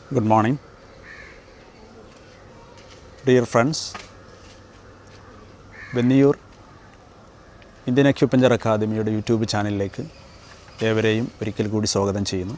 Good morning. Dear friends, Venniyur Indian acupuncture അക്കാദമിയുടെ YouTube ചാനലിലേക്ക് ഏവരെയും ഒരിക്കൽ കൂടി സ്വാഗതം ചെയ്യുന്നു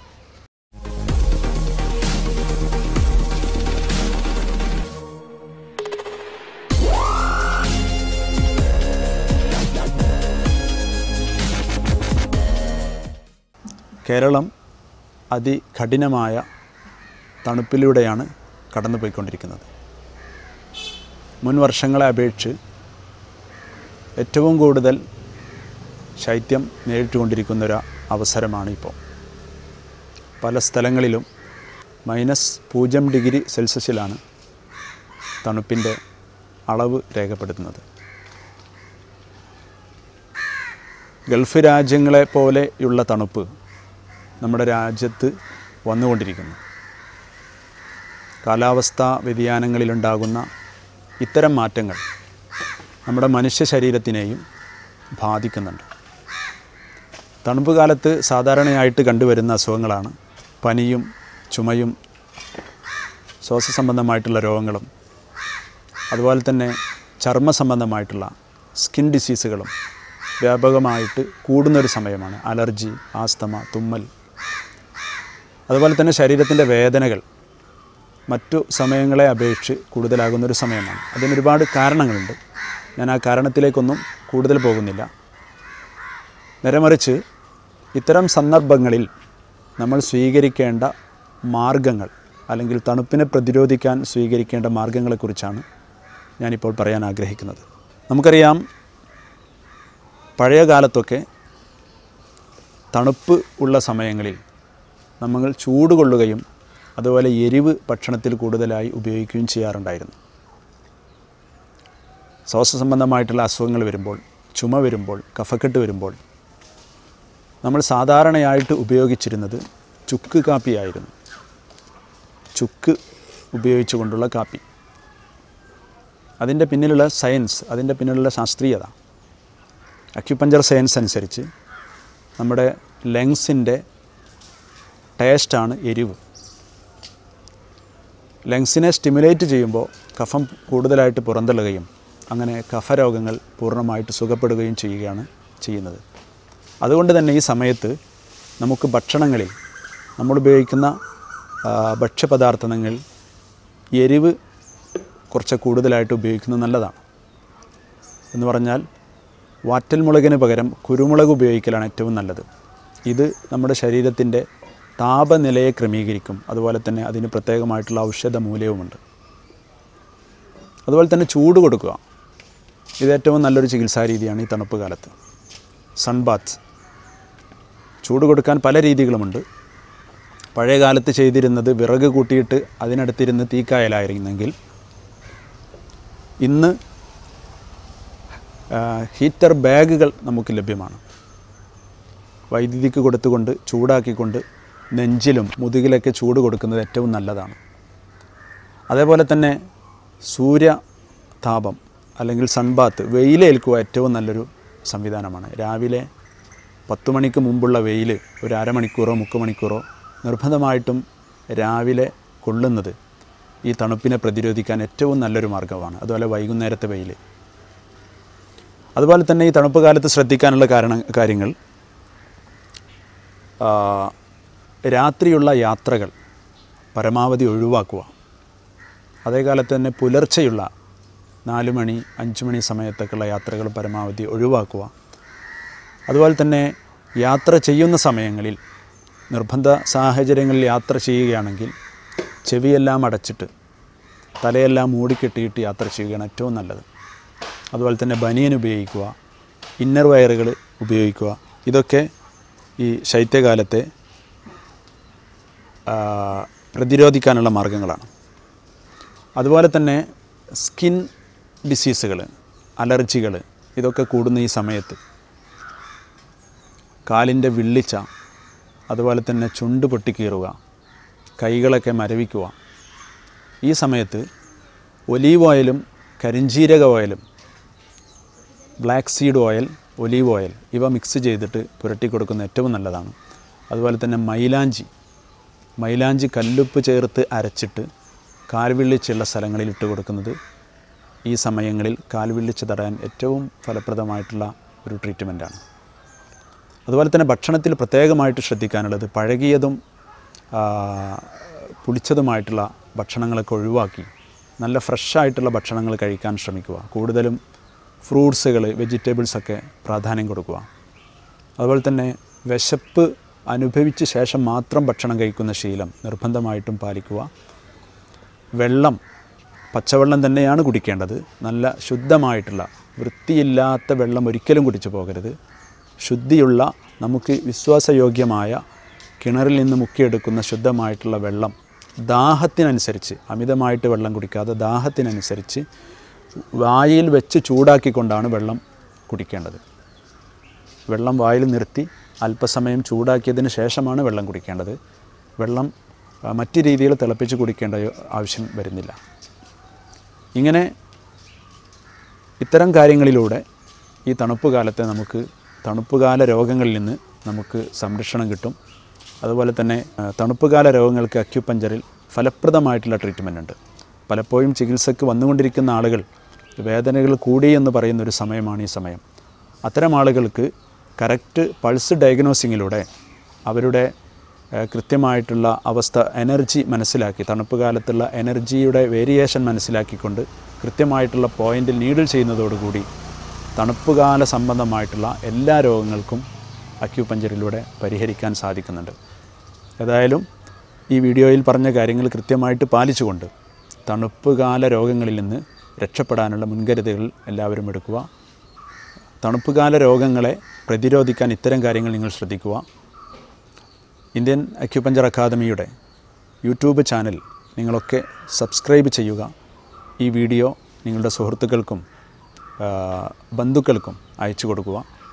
കേരളം അതികഠിനമായ തണുപ്പിലൂടെയാണ് കടന്നുപോയിക്കൊണ്ടിരിക്കുന്നത് മുൻ വർഷങ്ങളെ അപേക്ഷിച്ച് ഏറ്റവും കൂടുതൽ ശൈത്യം നേരിട്ടുകൊണ്ടിരിക്കുന്ന ഒരു അവസരമാണ് ഇപ്പോൾ പല സ്ഥലങ്ങളിലും മൈനസ് പൂജ്യം ഡിഗ്രി സെൽഷ്യസിലാണ് തണുപ്പിൻ്റെ അളവ് രേഖപ്പെടുത്തുന്നത് ഗൾഫ് രാജ്യങ്ങളെ പോലെയുള്ള തണുപ്പ് നമ്മുടെ രാജ്യത്ത് വന്നുകൊണ്ടിരിക്കുന്നു കാലാവസ്ഥാ വ്യതിയാനങ്ങളിലുണ്ടാകുന്ന ഇത്തരം മാറ്റങ്ങൾ നമ്മുടെ മനുഷ്യ ശരീരത്തിനെയും ബാധിക്കുന്നുണ്ട് തണുപ്പ് കാലത്ത് സാധാരണയായിട്ട് കണ്ടുവരുന്ന അസുഖങ്ങളാണ് പനിയും ചുമയും ശ്വാസ സംബന്ധമായിട്ടുള്ള രോഗങ്ങളും അതുപോലെ തന്നെ ചർമ്മ സംബന്ധമായിട്ടുള്ള സ്കിൻ ഡിസീസുകളും വ്യാപകമായിട്ട് കൂടുന്നൊരു സമയമാണ് അലർജി ആസ്തമ തുമ്മൽ അതുപോലെ തന്നെ ശരീരത്തിൻ്റെ വേദനകൾ മറ്റു സമയങ്ങളെ അപേക്ഷിച്ച് കൂടുതലാകുന്നൊരു സമയമാണ് അതിന് ഒരുപാട് കാരണങ്ങളുണ്ട് ഞാൻ ആ കാരണത്തിലേക്കൊന്നും കൂടുതൽ പോകുന്നില്ല നേരെമറിച്ച് ഇത്തരം സന്ദർഭങ്ങളിൽ നമ്മൾ സ്വീകരിക്കേണ്ട മാർഗങ്ങൾ അല്ലെങ്കിൽ തണുപ്പിനെ പ്രതിരോധിക്കാൻ സ്വീകരിക്കേണ്ട മാർഗങ്ങളെക്കുറിച്ചാണ് ഞാനിപ്പോൾ പറയാൻ ആഗ്രഹിക്കുന്നത് നമുക്കറിയാം പഴയ കാലത്തൊക്കെ തണുപ്പ് ഉള്ള സമയങ്ങളിൽ നമ്മൾ ചൂട് കൊള്ളുകയും അതുപോലെ എരിവ് ഭക്ഷണത്തിൽ കൂടുതലായി ഉപയോഗിക്കുകയും ചെയ്യാറുണ്ടായിരുന്നു ശ്വാസ സംബന്ധമായിട്ടുള്ള അസുഖങ്ങൾ വരുമ്പോൾ ചുമ വരുമ്പോൾ കഫക്കെട്ട് വരുമ്പോൾ നമ്മൾ സാധാരണയായിട്ട് ഉപയോഗിച്ചിരുന്നത് ചുക്ക് കാപ്പിയായിരുന്നു ചുക്ക് ഉപയോഗിച്ചുകൊണ്ടുള്ള കാപ്പി അതിൻ്റെ പിന്നിലുള്ള സയൻസ് അതിൻ്റെ പിന്നിലുള്ള ശാസ്ത്രീയത അക്യുപഞ്ചർ സയൻസ് അനുസരിച്ച് നമ്മുടെ ലങ്സിൻ്റെ ടേസ്റ്റാണ് എരിവ് ലങ്സിനെ സ്റ്റിമുലേറ്റ് ചെയ്യുമ്പോൾ കഫം കൂടുതലായിട്ട് പുറന്തള്ളുകയും അങ്ങനെ കഫരോഗങ്ങൾ പൂർണ്ണമായിട്ട് സുഖപ്പെടുകയും ചെയ്യുകയാണ് ചെയ്യുന്നത് അതുകൊണ്ട് തന്നെ ഈ സമയത്ത് നമുക്ക് ഭക്ഷണങ്ങളിൽ നമ്മൾ ഉപയോഗിക്കുന്ന ആ, ഭക്ഷ്യപദാർത്ഥങ്ങൾ എരിവ് കുറച്ച് കൂടുതലായിട്ട് ഉപയോഗിക്കുന്നത് നല്ലതാണ് എന്ന് പറഞ്ഞാൽ വാറ്റൽമുളകിന് പകരം കുരുമുളക് ഉപയോഗിക്കലാണ് ഏറ്റവും നല്ലത് ഇത് നമ്മുടെ ശരീരത്തിൻ്റെ താപനിലയെ ക്രമീകരിക്കും അതുപോലെ തന്നെ അതിന് പ്രത്യേകമായിട്ടുള്ള ഔഷധ മൂല്യവുമുണ്ട് അതുപോലെ തന്നെ ചൂട് കൊടുക്കുക ഇത് ഏറ്റവും നല്ലൊരു ചികിത്സാ രീതിയാണ് ഈ തണുപ്പ് കാലത്ത് സൺബാത്ത് ചൂട് കൊടുക്കാൻ പല രീതികളുമുണ്ട് പഴയ കാലത്ത് ചെയ്തിരുന്നത് വിറക് കൂട്ടിയിട്ട് അതിനടുത്തിരുന്ന് തീക്കായലായിരുന്നെങ്കിൽ ഇന്ന് ആ, ഹീറ്റർ ബാഗുകൾ നമുക്ക് ലഭ്യമാണ് വൈദ്യുതിക്ക് കൊടുത്തുകൊണ്ട് ചൂടാക്കിക്കൊണ്ട് നെഞ്ചിലും മുതുകിലൊക്കെ ചൂട് കൊടുക്കുന്നത് ഏറ്റവും നല്ലതാണ് അതേപോലെ തന്നെ സൂര്യ താപം അല്ലെങ്കിൽ സൺബാത്ത് വെയിലേൽക്കുക ഏറ്റവും നല്ലൊരു സംവിധാനമാണ് രാവിലെ പത്ത് മണിക്ക് മുമ്പുള്ള വെയിൽ ഒരു അരമണിക്കൂറോ മുക്ക് മണിക്കൂറോ നിർബന്ധമായിട്ടും രാവിലെ കൊള്ളുന്നത് ഈ തണുപ്പിനെ പ്രതിരോധിക്കാൻ ഏറ്റവും നല്ലൊരു മാർഗ്ഗമാണ് അതുപോലെ വൈകുന്നേരത്തെ വെയിൽ അതുപോലെ തന്നെ ഈ തണുപ്പ് കാലത്ത് ശ്രദ്ധിക്കാനുള്ള കാരണ കാര്യങ്ങൾ ആ, രാത്രിയുള്ള യാത്രകൾ പരമാവധി ഒഴിവാക്കുക അതേ കാലത്ത് തന്നെ പുലർച്ചെയുള്ള നാല് മണി അഞ്ച് മണി സമയത്തൊക്കെയുള്ള യാത്രകൾ പരമാവധി ഒഴിവാക്കുക അതുപോലെ തന്നെ യാത്ര ചെയ്യുന്ന സമയങ്ങളിൽ നിർബന്ധ സാഹചര്യങ്ങളിൽ യാത്ര ചെയ്യുകയാണെങ്കിൽ ചെവിയെല്ലാം അടച്ചിട്ട് തലയെല്ലാം മൂടിക്കെട്ടിയിട്ട് യാത്ര ചെയ്യുകയാണ് ഏറ്റവും നല്ലത് അതുപോലെ തന്നെ ബനിയൻ ഉപയോഗിക്കുക ഇന്നർ വയറുകൾ ഉപയോഗിക്കുക ഇതൊക്കെ ഈ ശൈത്യകാലത്തെ ആ, പ്രതിരോധിക്കാനുള്ള മാർഗങ്ങളാണ് അതുപോലെ തന്നെ സ്കിൻ ഡിസീസുകൾ അലർജികൾ ഇതൊക്കെ കൂടുന്ന ഈ സമയത്ത് കാലിൻ്റെ വിള്ളിച്ച അതുപോലെ തന്നെ ചുണ്ട് പൊട്ടിക്കീറുക കൈകളൊക്കെ മരവിക്കുക ഈ സമയത്ത് ഒലീവ് ഓയിലും കരിഞ്ജീരക ഓയിലും black seed oil olive oil ഇവ മിക്സ് ചെയ്തിട്ട് പുരട്ടി കൊടുക്കുന്ന ഏറ്റവും നല്ലതാണ് അതുപോലെ തന്നെ മൈലാഞ്ചി മൈലാഞ്ചി കല്ലുപ്പ് ചേർത്ത് അരച്ചിട്ട് കാൽവിള്ളിച്ചുള്ള സ്ഥലങ്ങളിൽ ഇട്ട് കൊടുക്കുന്നത് ഈ സമയങ്ങളിൽ കാൽവിള്ളിച്ച് തടയാൻ ഏറ്റവും ഫലപ്രദമായിട്ടുള്ള ഒരു ട്രീറ്റ്മെൻറ്റാണ് അതുപോലെ തന്നെ ഭക്ഷണത്തിൽ പ്രത്യേകമായിട്ട് ശ്രദ്ധിക്കാനുള്ളത് പഴകിയതും ആ, പുളിച്ചതുമായിട്ടുള്ള ഭക്ഷണങ്ങളൊക്കെ ഒഴിവാക്കി നല്ല ഫ്രഷായിട്ടുള്ള ഭക്ഷണങ്ങൾ കഴിക്കാൻ ശ്രമിക്കുക കൂടുതലും ഫ്രൂട്ട്സുകൾ വെജിറ്റബിൾസൊക്കെ പ്രാധാന്യം കൊടുക്കുക അതുപോലെ തന്നെ വിശപ്പ് അനുഭവിച്ച ശേഷം മാത്രം ഭക്ഷണം കഴിക്കുന്ന ശീലം നിർബന്ധമായിട്ടും പാലിക്കുക വെള്ളം പച്ചവെള്ളം തന്നെയാണ് കുടിക്കേണ്ടത് നല്ല ശുദ്ധമായിട്ടുള്ള വൃത്തിയില്ലാത്ത വെള്ളം ഒരിക്കലും കുടിച്ചു പോകരുത് ശുദ്ധിയുള്ള നമുക്ക് വിശ്വാസയോഗ്യമായ കിണറിൽ നിന്ന് മുക്കിയെടുക്കുന്ന ശുദ്ധമായിട്ടുള്ള വെള്ളം ദാഹത്തിനനുസരിച്ച് അമിതമായിട്ട് വെള്ളം കുടിക്കാതെ ദാഹത്തിനനുസരിച്ച് വായിൽ വെച്ച് ചൂടാക്കിക്കൊണ്ടാണ് വെള്ളം കുടിക്കേണ്ടത് വെള്ളം വായിൽ നിർത്തി അല്പസമയം ചൂടാക്കിയതിന് ശേഷമാണ് വെള്ളം കുടിക്കേണ്ടത് വെള്ളം ആ, മറ്റ് രീതിയിൽ തിളപ്പിച്ച് കുടിക്കേണ്ട ആവശ്യം വരുന്നില്ല ഇങ്ങനെ ഇത്തരം കാര്യങ്ങളിലൂടെ ഈ തണുപ്പ് കാലത്തെ നമുക്ക് തണുപ്പുകാല രോഗങ്ങളിൽ നിന്ന് നമുക്ക് സംരക്ഷണം കിട്ടും അതുപോലെ തന്നെ ആ, തണുപ്പുകാല രോഗങ്ങൾക്ക് അക്യുപഞ്ചറിൽ ഫലപ്രദമായിട്ടുള്ള ട്രീറ്റ്മെൻ്റ് ഉണ്ട് പലപ്പോഴും ചികിത്സയ്ക്ക് വന്നുകൊണ്ടിരിക്കുന്ന ആളുകൾ വേദനകൾ കൂടി എന്ന് പറയുന്ന ഒരു സമയമാണ് ഈ സമയം അത്തരം ആളുകൾക്ക് കറക്റ്റ് പൾസ് ഡയഗ്നോസിങ്ങിലൂടെ അവരുടെ ഏഹ്, കൃത്യമായിട്ടുള്ള അവസ്ഥ എനർജി മനസ്സിലാക്കി തണുപ്പ് കാലത്തുള്ള എനർജിയുടെ വേരിയേഷൻ മനസ്സിലാക്കിക്കൊണ്ട് കൃത്യമായിട്ടുള്ള പോയിന്റിൽ നീഡിൽ ചെയ്യുന്നതോടുകൂടി തണുപ്പുകാല സംബന്ധമായിട്ടുള്ള എല്ലാ രോഗങ്ങൾക്കും അക്യൂപഞ്ചറിലൂടെ പരിഹരിക്കാൻ സാധിക്കുന്നുണ്ട് ഏതായാലും ഈ വീഡിയോയിൽ പറഞ്ഞ കാര്യങ്ങൾ കൃത്യമായിട്ട് പാലിച്ചുകൊണ്ട് തണുപ്പുകാല രോഗങ്ങളിൽ നിന്ന് രക്ഷപ്പെടാനുള്ള മുൻകരുതലുകൾ എല്ലാവരും എടുക്കുക തണുപ്പുകാല രോഗങ്ങളെ പ്രതിരോധിക്കാൻ ഇത്തരം കാര്യങ്ങൾ നിങ്ങൾ ശ്രദ്ധിക്കുക ഇന്ത്യൻ അക്യുപഞ്ചർ അക്കാദമിയുടെ യൂട്യൂബ് ചാനൽ നിങ്ങളൊക്കെ സബ്സ്ക്രൈബ് ചെയ്യുക ഈ വീഡിയോ നിങ്ങളുടെ സുഹൃത്തുക്കൾക്കും ആ, ബന്ധുക്കൾക്കും അയച്ചു കൊടുക്കുക